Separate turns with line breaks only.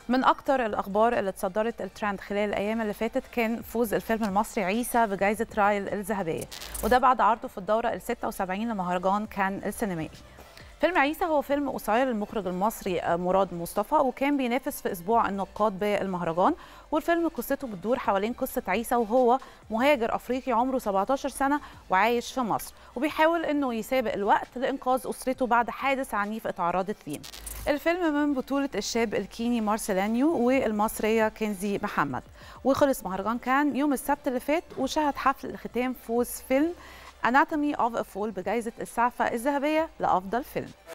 من اكتر الاخبار اللي اتصدرت الترند خلال الايام اللي فاتت كان فوز الفيلم المصري عيسى بجائزه رايل الذهبيه وده بعد عرضه في الدوره ال 76 لمهرجان كان السينمائي فيلم عيسى هو فيلم قصير للمخرج المصري مراد مصطفى وكان بينافس في اسبوع النقاد بالمهرجان والفيلم قصته بتدور حوالين قصه عيسى وهو مهاجر افريقي عمره 17 سنه وعايش في مصر وبيحاول انه يسابق الوقت لانقاذ اسرته بعد حادث عنيف اتعرضت ليه الفيلم من بطولة الشاب الكيني مارسيلانيو والمصرية كنزي محمد وخلص مهرجان كان يوم السبت اللي فات وشهد حفل الختام فوز فيلم Anatomy of a Fall بجائزة السعفة الذهبية لأفضل فيلم